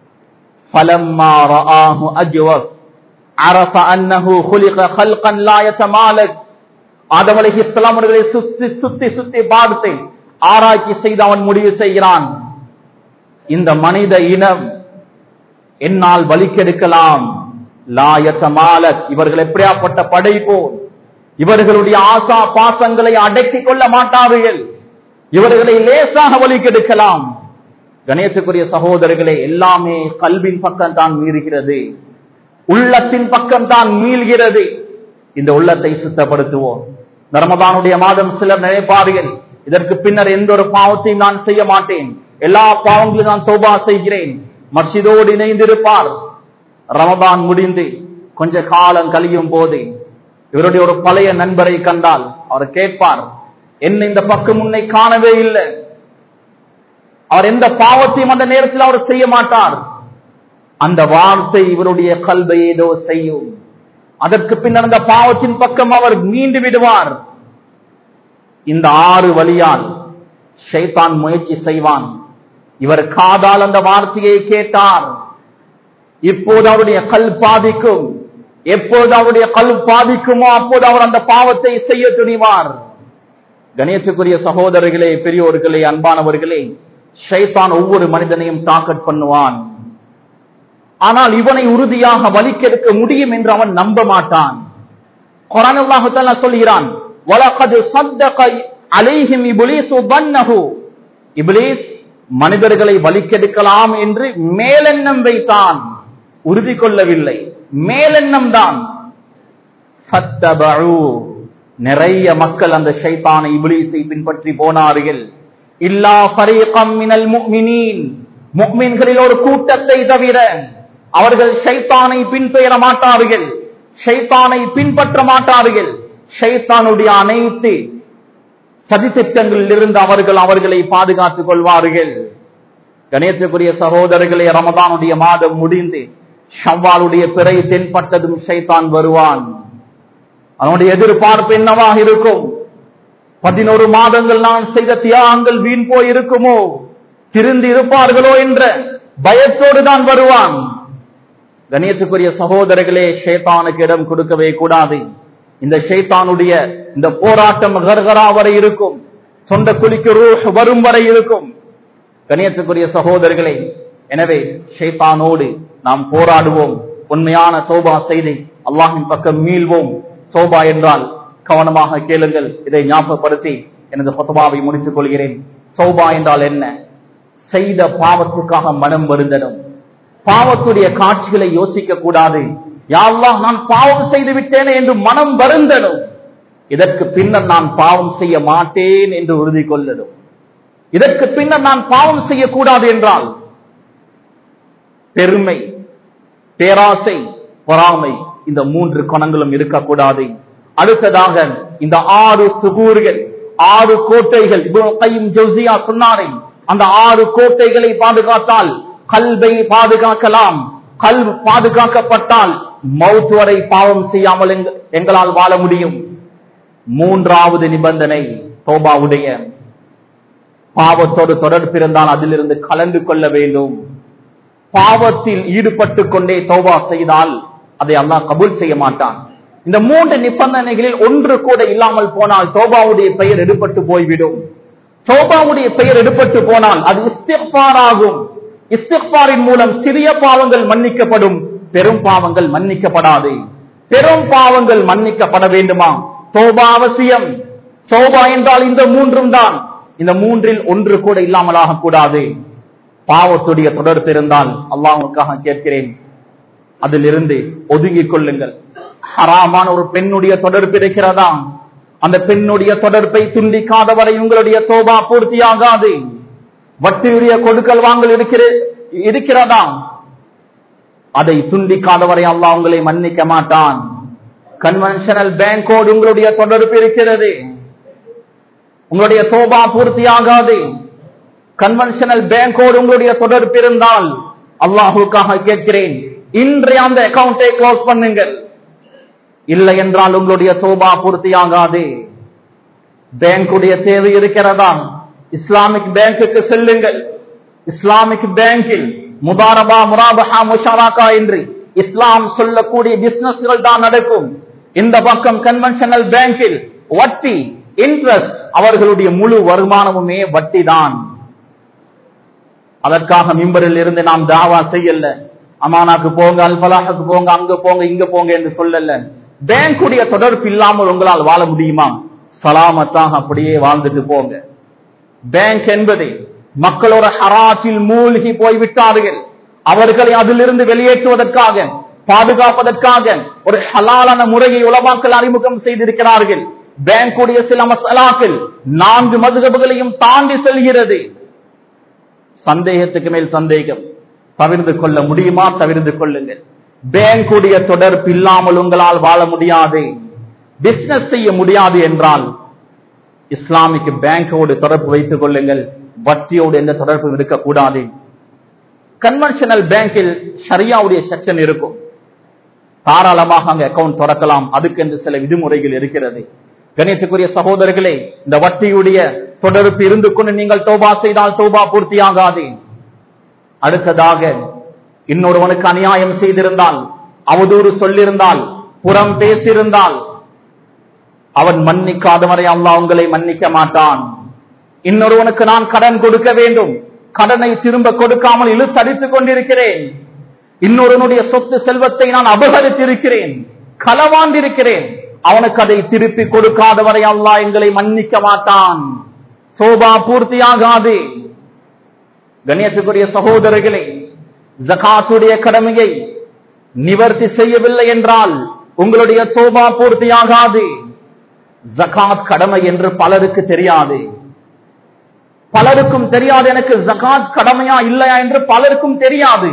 فلما رآه أجوف عرف أنه خلق خلقا لا يتمالك ஆதம் அலைஹிஸ்ஸலாம் அவர்களை சுத்தி சுத்தி சுத்தி பார்த்து ஆராய்ச்சி செய்து அவன் முடிவு செய்கிறான் இந்த மனித இனம் என்னால் வலிக்கெடுக்கலாம் லாயத்தமாலக் இவர்கள் எப்படியாப்பட்ட படைப்போ இவர்களுடைய ஆசா பாசங்களை அடக்கிக் கொள்ள மாட்டார்கள் இவர்களை லேசாக வலிக்கெடுக்கலாம் கணேசக்குரிய சகோதரர்களே எல்லாமே கல்வின் பக்கம் தான் மீறுகிறது உள்ளத்தின் பக்கம் தான் மீள்கிறது இந்த உள்ளத்தை சுத்தப்படுத்துவோம் ரமதானுடைய மாதம் சிலர் நினைப்பார்கள் இதற்கு பின்னர் எந்த ஒரு பாவத்தையும் நான் செய்ய மாட்டேன் எல்லா பாவங்களையும் நான் தோபா செய்கிறேன் மஸ்ஜிதோடு இணைந்திருப்பார் ரமதான் முடிந்து கொஞ்ச காலம் கழியும் போது இவருடைய ஒரு பழைய நண்பரை கண்டால் அவர் கேட்பார் என்ன இந்த பக்கம் உன்னை காணவே இல்லை அவர் எந்த பாவத்தையும் அந்த நேரத்தில் அவர் செய்ய மாட்டார் அந்த வார்த்தை இவருடைய கல்வை ஏதோ செய்யும் அதற்கு பின்னர் அந்த பாவத்தின் பக்கம் அவர் மீண்டு விடுவார் இந்த ஆறு வழியால் ஷைத்தான் முயற்சி செய்வான் இவர் காதால் அந்த வார்த்தையை கேட்டார் இப்போது அவருடைய கல் பாதிக்கும் எப்போது அவருடைய கல் பாதிக்குமோ அப்போது அவர் அந்த பாவத்தை செய்ய துணிவார் கணேசக்குரிய சகோதரர்களே பெரியோர்களே அன்பானவர்களே ஷைத்தான் ஒவ்வொரு மனிதனையும் தாக்கட் பண்ணுவான் ஆனால் இவனை உறுதியாக வலிக்கெடுக்க முடியும் என்று அவன் நம்ப மாட்டான் குரான் அல்லாஹு சொல்கிறான் வலகது சத்தக அலைஹிம் இப்லீசு பன்னஹு இப்லீஸ் மனிதர்களை வலிக்கெடுக்கலாம் என்று மேலெண்ணம் வைத்தான் உறுதி கொள்ளவில்லை மேலெண்ணம் தான் நிறைய மக்கள் அந்த ஷைத்தானை இப்லீஸை பின்பற்றி போனார்கள் இல்லா ஃபரீகம் மினல் முஃமினீன் முஃமின்களில் ஒரு கூட்டத்தை தவிர அவர்கள் ஷைத்தானை பின்பெயர மாட்டார்கள் ஷைத்தானை பின்பற்ற மாட்டார்கள் ஷைத்தானுடைய அனைத்து சதித்திட்டங்களில் இருந்து அவர்கள் அவர்களை பாதுகாத்துக் கொள்வார்கள் கணேசக்குரிய சகோதரர்களே ரமதானுடைய மாதம் முடிந்து ஷவ்வாலுடைய பிறை தென்பட்டதும் ஷைத்தான் வருவான் அவனுடைய எதிர்பார்ப்பு என்னவாக இருக்கும் பதினோரு மாதங்கள் நான் செய்த தியாகங்கள் வீண் போய் இருக்குமோ திருந்து இருப்பார்களோ என்ற பயத்தோடு தான் வருவான் கணேசுக்குரிய சகோதரர்களே ஷேத்தானுக்கு இடம் கொடுக்கவே கூடாது இந்த ஷேத்தானுடைய இந்த போராட்டம் கர்கரா வரை இருக்கும் சொந்த குளிக்கு ரூஹ் வரும் வரை இருக்கும் கணியத்துக்குரிய சகோதரர்களே எனவே ஷேத்தானோடு நாம் போராடுவோம் உண்மையான சோபா செய்து அல்லாஹின் பக்கம் மீள்வோம் சோபா என்றால் கவனமாக கேளுங்கள் இதை ஞாபகப்படுத்தி எனது பொத்தபாவை முடித்துக் கொள்கிறேன் சௌபா என்றால் என்ன செய்த பாவத்துக்காக மனம் வருந்தனும் பாவத்துடைய காட்சிகளை யோசிக்க கூடாது யாழ்லாம் நான் பாவம் செய்து விட்டேனே என்று மனம் வருந்தனும் இதற்கு பின்னர் நான் பாவம் செய்ய மாட்டேன் என்று உறுதி கொள்ளணும் இதற்கு பின்னர் நான் பாவம் செய்யக்கூடாது என்றால் பெருமை பேராசை பொறாமை இந்த மூன்று குணங்களும் இருக்கக்கூடாது அடுத்ததாக இந்த ஆறு சுகூர்கள் ஆறு கோட்டைகள் கையும் ஜவுசியா சொன்னாரே அந்த ஆறு கோட்டைகளை பாதுகாத்தால் கல்வை பாதுகாக்கலாம் கல் பாதுகாக்கப்பட்டால் மவுத் வரை பாவம் செய்யாமல் எங்களால் வாழ முடியும் மூன்றாவது நிபந்தனை தோபாவுடைய பாவத்தோடு தொடர்பு இருந்தால் அதிலிருந்து கலந்து கொள்ள வேண்டும் பாவத்தில் ஈடுபட்டு கொண்டே தௌபா செய்தால் அதை அல்லாஹ் கபூல் செய்ய மாட்டான் இந்த மூன்று நிபந்தனைகளில் ஒன்று கூட இல்லாமல் போனால் தோபாவுடைய பெயர் எடுபட்டு போய்விடும் தோபாவுடைய பெயர் எடுபட்டு போனால் அது இஸ்திஃபார் ஆகும் இஸ்திஃபாரின் மூலம் சிறிய பாவங்கள் மன்னிக்கப்படும் பெரும் பாவங்கள் மன்னிக்கப்படாது பெரும் பாவங்கள் மன்னிக்கப்பட வேண்டுமா தோபா அவசியம் தோபா என்றால் இந்த மூன்றும் தான் இந்த மூன்றில் ஒன்று கூட இல்லாமலாக கூடாது பாவத்துடைய தொடர்பு இருந்தால் அல்லாஹுக்காக கேட்கிறேன் அதிலிருந்து ஒதுங்கிக் கொள்ளுங்கள் ஹராமான ஒரு பெண்ணுடைய தொடர்பு இருக்கிறதா அந்த பெண்ணுடைய தொடர்பை துண்டிக்காத வரை உங்களுடைய தோபா பூர்த்தியாகாது வட்டியுடைய கொடுக்கல் வாங்கல் இருக்கிற இருக்கிறதா அதை துண்டிக்காத வரை அல்லாஹ் உங்களை மன்னிக்க மாட்டான் கன்வென்ஷனல் பேங்கோடு உங்களுடைய தொடர்பு இருக்கிறது உங்களுடைய தோபா பூர்த்தியாகாது கன்வென்ஷனல் பேங்கோடு உங்களுடைய தொடர்பு இருந்தால் அல்லாஹுக்காக கேட்கிறேன் இன்றைய அந்த அக்கவுண்டை க்ளோஸ் பண்ணுங்கள் இல்லை என்றால் உங்களுடைய தோபா பூர்த்தியாகாது பேங்குடைய தேவை இருக்கிறதா இஸ்லாமிக் பேங்குக்கு செல்லுங்கள் இஸ்லாமிக் பேங்கில் முதாரபா முராபஹா முஷாராக்கா என்று இஸ்லாம் சொல்லக்கூடிய பிசினஸ்கள் தான் நடக்கும் இந்த பக்கம் கன்வென்ஷனல் பேங்கில் வட்டி இன்ட்ரெஸ்ட் அவர்களுடைய முழு வருமானமுமே வட்டி தான் அதற்காக மிம்பரில் இருந்து நாம் தாவா செய்யல அமானாக்கு போங்க அல்பலாஹுக்கு போங்க அங்க போங்க இங்க போங்க என்று சொல்லல பேங்குடைய தொடர்பு இல்லாமல் உங்களால் வாழ முடியுமா சலாமத்தாக அப்படியே வாழ்ந்துட்டு போங்க பேங்க் என்பது மக்களோட ஹராத்தில் மூழ்கி போய்விட்டார்கள் அவர்களை அதிலிருந்து வெளியேற்றுவதற்காக பாதுகாப்பதற்காக ஒரு ஹலாலான முறையை உலமாக்கள் அறிமுகம் செய்திருக்கிறார்கள் பேங்குடைய சில மசாலாக்கள் நான்கு மதுகபுகளையும் தாண்டி செல்கிறது சந்தேகத்துக்கு மேல் சந்தேகம் தவிர்த்து கொள்ள முடியுமா தவிர்த்து கொள்ளுங்கள் பேங்குடைய தொடர்பு இல்லாமல் உங்களால் வாழ முடியாது பிசினஸ் செய்ய முடியாது என்றால் இஸ்லாமிக் பேங்கோடு தொடர்பு வைத்துக் கொள்ளுங்கள் வட்டியோடு எந்த தொடர்பும் இருக்கக்கூடாது கன்வென்ஷனல் பேங்கில் ஷரியாவுடைய செக்ஷன் இருக்கும் தாராளமாக அங்க அக்கவுண்ட் திறக்கலாம் அதுக்கென்று சில விதிமுறைகள் இருக்கிறது கணியத்துக்குரிய சகோதரர்களே இந்த வட்டியுடைய தொடர்பு இருந்து கொண்டு நீங்கள் தோபா செய்தால் தோபா பூர்த்தியாகாது அடுத்ததாக இன்னொருவனுக்கு அநியாயம் செய்திருந்தால் அவதூறு சொல்லிருந்தால் புறம் பேசியிருந்தால் அவன் மன்னிக்காதவரை அல்லாஹ் உங்களை மன்னிக்க மாட்டான் இன்னொருவனுக்கு நான் கடன் கொடுக்க வேண்டும் கடனை திரும்ப கொடுக்காமல் இழுத்தடித்துக் கொண்டிருக்கிறேன் இன்னொருவனுடைய சொத்து செல்வத்தை நான் அபகரித்திருக்கிறேன் களவாண்டிருக்கிறேன் அவனுக்கு அதை திருப்பி கொடுக்காதவரை அல்லாஹ் எங்களை மன்னிக்க மாட்டான் சோபா பூர்த்தியாகாது கண்ணியத்துக்குரிய சகோதரர்களே ஜகாத்துடைய கடமையை நிவர்த்தி செய்யவில்லை என்றால் உங்களுடைய சோபா பூர்த்தியாகாது ஜகாத் கடமை என்று பலருக்கு தெரியாது பலருக்கும் தெரியாது எனக்கு ஜகாத் கடமையா இல்லையா என்று பலருக்கும் தெரியாது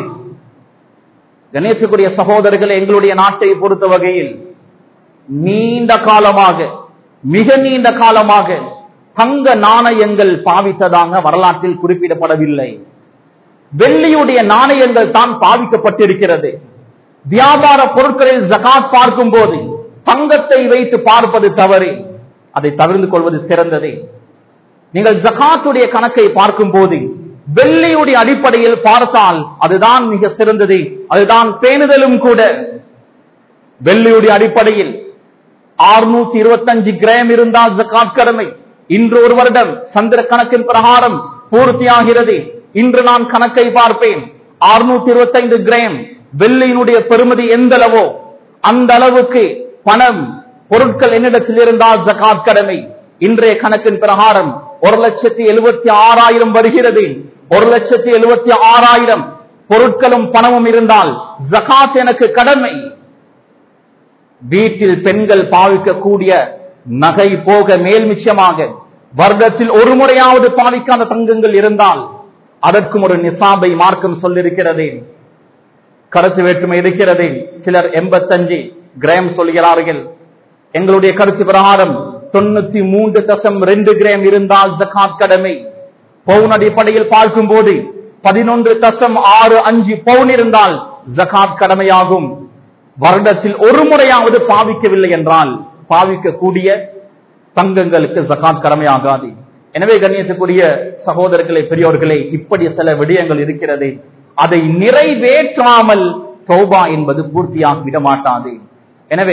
கணேசக்குரிய சகோதரர்கள் எங்களுடைய நாட்டை பொறுத்த வகையில் நீண்ட காலமாக மிக நீண்ட காலமாக தங்க நாணயங்கள் பாவித்ததாக வரலாற்றில் குறிப்பிடப்படவில்லை வெள்ளியுடைய நாணயங்கள் தான் பாவிக்கப்பட்டிருக்கிறது வியாபார பொருட்களில் ஜகாத் பார்க்கும் போது தங்கத்தை வைத்து பார்ப்பது தவறு அதை தவிர்த்து கொள்வது சிறந்தது நீங்கள் ஜகாத்துடைய கணக்கை பார்க்கும் போது வெள்ளியுடைய அடிப்படையில் பார்த்தால் அதுதான் மிக சிறந்தது அதுதான் பேணுதலும் கூட வெள்ளியுடைய அடிப்படையில் ஆறுநூத்தி இருபத்தஞ்சு கிராம் இருந்தால் ஜகாத் கடமை இன்று ஒரு வருடம் சந்திர கணக்கின் பிரகாரம் பூர்த்தியாகிறது இன்று நான் கணக்கை பார்ப்பேன் அறுநூத்தி இருபத்தைந்து கிராம் வெள்ளியினுடைய பெருமதி எந்த அளவோ அந்த அளவுக்கு பணம் பொருட்கள் என்னிடத்தில் இருந்தால் ஜகாத் கடமை இன்றைய கணக்கின் பிரகாரம் ஒரு லட்சத்தி எழுபத்தி ஆறாயிரம் வருகிறது ஒரு லட்சத்தி எழுபத்தி ஆறாயிரம் பொருட்களும் பணமும் இருந்தால் ஜகாத் எனக்கு கடமை வீட்டில் பெண்கள் பாவிக்கக்கூடிய நகை போக மேல் மிச்சமாக வருடத்தில் ஒரு முறையாவது பாவிக்காத தங்கங்கள் இருந்தால் அதற்கும் ஒரு நிசாபை மார்க்கம் சொல்லிருக்கிறது கருத்து வேற்றுமை இருக்கிறது சிலர் எண்பத்தஞ்சு கிராம் சொல்கிறார்கள் எங்களுடைய கருத்து பிரகாரம் தொண்ணூத்தி மூன்று தசம் ரெண்டு கிராம் இருந்தால் ஜகாத் கடமை பவுன் அடிப்படையில் பார்க்கும் போது பதினொன்று தசம் ஆறு அஞ்சு பவுன் இருந்தால் ஜகாத் கடமையாகும் வருடத்தில் ஒரு முறையாவது பாவிக்கவில்லை என்றால் பாவிக்கக்கூடிய தங்கங்களுக்கு ஜகாத் கடமையாகாது எனவே கண்ணியத்துக்குரிய சகோதரர்களே பெரியோர்களே இப்படி சில விடயங்கள் இருக்கிறது அதை நிறைவேற்றாமல் சௌபா என்பது பூர்த்தியாக விட மாட்டாது எனவே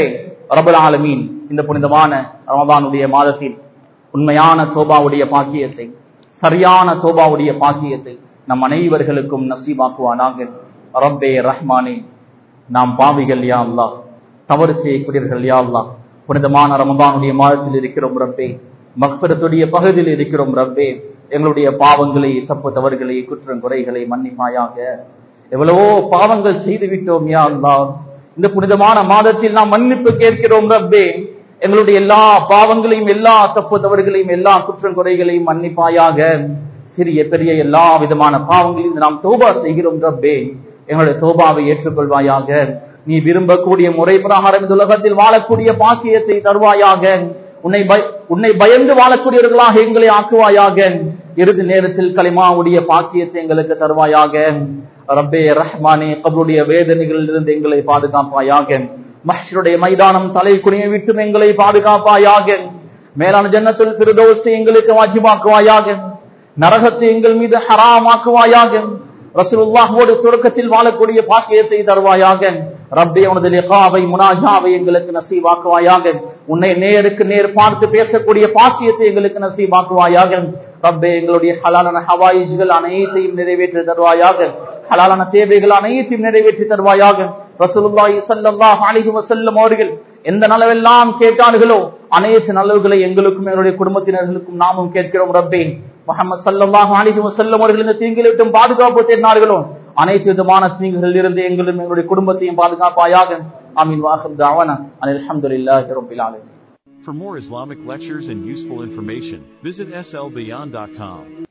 ரபுல் ஆலமீன் இந்த புனிதமான ரமதானுடைய மாதத்தில் உண்மையான தோபாவுடைய பாக்கியத்தை சரியான தோபாவுடைய பாக்கியத்தை நம் அனைவர்களுக்கும் நசீபாக்குவானாக ரப்பே ரஹ்மானே நாம் பாவிகள் யா அல்லாஹ் தவறு செய்யக்கூடியவர்கள் யா அல்லாஹ் புனிதமான ரமதானுடைய மாதத்தில் இருக்கிறோம் ரப்பே மக்பரத்துடைய பகுதியில் இருக்கிறோம் ரப்பே எங்களுடைய பாவங்களை தப்பு தவறுகளை குற்றம் குறைகளை மன்னிப்பாயாக எவ்வளவோ பாவங்கள் செய்து விட்டோம் யா அல்லாஹ் இந்த புனிதமான மாதத்தில் நாம் மன்னிப்பு கேட்கிறோம் ரப்பே எங்களுடைய எல்லா பாவங்களையும் எல்லா தப்பு தவறுகளையும் எல்லா குற்றம் குறைகளையும் மன்னிப்பாயாக சிறிய பெரிய எல்லா விதமான பாவங்களையும் நாம் தோபா செய்கிறோம் ரப்பே எங்களுடைய தோபாவை ஏற்றுக்கொள்வாயாக நீ விரும்பக்கூடிய முறை பிரகாரம் இந்த உலகத்தில் வாழக்கூடிய பாக்கியத்தை தருவாயாக உன்னை பய- உன்னை பயந்து வாழக்கூடியவர்களாக எங்களை ஆக்குவாயாக இறுதி நேரத்தில் களிமாவுடைய பாக்கியத்தை எங்களுக்கு தருவாயாக ரப்பே ரஹ்மானே கபருடைய வேதனைகளில் இருந்து எங்களை பாதுகாப்பாயாக மஹ்ஷருடைய மைதானம் தலை குனிய விட்டும் எங்களை பாதுகாப்பாயாக மேலான ஜன்னத்தில் பிரதோசை எங்களுக்கு வாஜிபாக்குவாயாக நரகத்தை எங்கள் மீது ஹராமாக்குவாயாக ரசூலுல்லாஹோடு சுருக்கத்தில் வாழக்கூடிய பாக்கியத்தை தருவாயாக ரப்பே உனது லிகாவை முனாஜாவை எங்களுக்கு நசீவாக்குவாயாக உன்னை நேருக்கு நேர் பார்த்து பேசக்கூடிய பாக்கியத்தை எங்களுக்கு நசீவாக்குவாயாக ரப்பே எங்களுடைய ஹலாலான ஹவாயிஜ்கள் அனைத்தையும் நிறைவேற்றி தருவாயாக ஹலாலான தேவைகள் அனைத்தையும் நிறைவேற்றி தருவாயாக ரசூலுல்லாஹி ஸல்லல்லாஹு அலைஹி வஸல்லம் அவர்கள் எந்த நலவெல்லாம் கேட்டார்களோ அனைத்து நலவுகளை எங்களுக்கும் எங்களுடைய குடும்பத்தினர்களுக்கும் நாமும் கேட்கிறோம் ரப்பே முகமது சல்லல்லாஹு அலைஹி வஸல்லம் அவர்கள் இந்த தீங்கில் விட்டும் பாதுகாப்பு தேடினார்களோ அனைத்து விதமான தீங்குகளில் இருந்து எங்களும் எங்களுடைய குடும்பத்தையும் பாதுகாப்பாயாக ஆமீன் வாஹிர் தாவானா அனில் அல்ஹம்துலில்லாஹி ரப்பில் ஆலமீன் For more Islamic lectures and useful information, visit slbeyond.com.